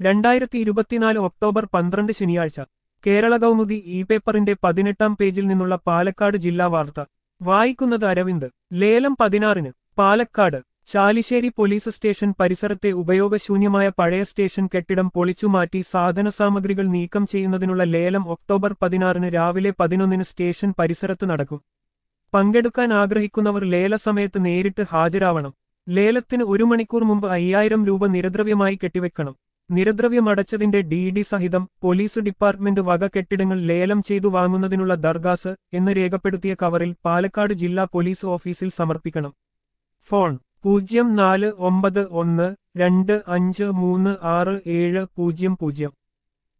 രണ്ടായിരത്തി ഇരുപത്തിനാല് ഒക്ടോബർ പന്ത്രണ്ട് ശനിയാഴ്ച കേരള കൗമുദി ഇ പേപ്പറിന്റെ പതിനെട്ടാം പേജിൽ നിന്നുള്ള പാലക്കാട് ജില്ലാ വാർത്ത വായിക്കുന്നത് അരവിന്ദ് ലേലം പതിനാറിന് പാലക്കാട് ചാലിശ്ശേരി പോലീസ് സ്റ്റേഷൻ പരിസരത്തെ ഉപയോഗശൂന്യമായ പഴയ സ്റ്റേഷൻ കെട്ടിടം പൊളിച്ചുമാറ്റി സാധനസാമഗ്രികൾ നീക്കം ചെയ്യുന്നതിനുള്ള ലേലം ഒക്ടോബർ പതിനാറിന് രാവിലെ പതിനൊന്നിന് സ്റ്റേഷൻ പരിസരത്ത് നടക്കും പങ്കെടുക്കാൻ ആഗ്രഹിക്കുന്നവർ ലേലസമയത്ത് നേരിട്ട് ഹാജരാവണം ലേലത്തിന് ഒരു മണിക്കൂർ മുമ്പ് അയ്യായിരം രൂപ നിരദ്രവ്യമായി കെട്ടിവെക്കണം നിരദ്രവ്യം അടച്ചതിന്റെ ഡി ഡി സഹിതം പോലീസ് ഡിപ്പാർട്ട്മെന്റ് വക കെട്ടിടങ്ങൾ ലേലം ചെയ്തു വാങ്ങുന്നതിനുള്ള ദർഗാസ് എന്ന് രേഖപ്പെടുത്തിയ കവറിൽ പാലക്കാട് ജില്ലാ പോലീസ് ഓഫീസിൽ സമർപ്പിക്കണം ഫോൺ പൂജ്യം നാല് ഒമ്പത് ഒന്ന് രണ്ട് അഞ്ച് മൂന്ന് ആറ് ഏഴ് പൂജ്യം പൂജ്യം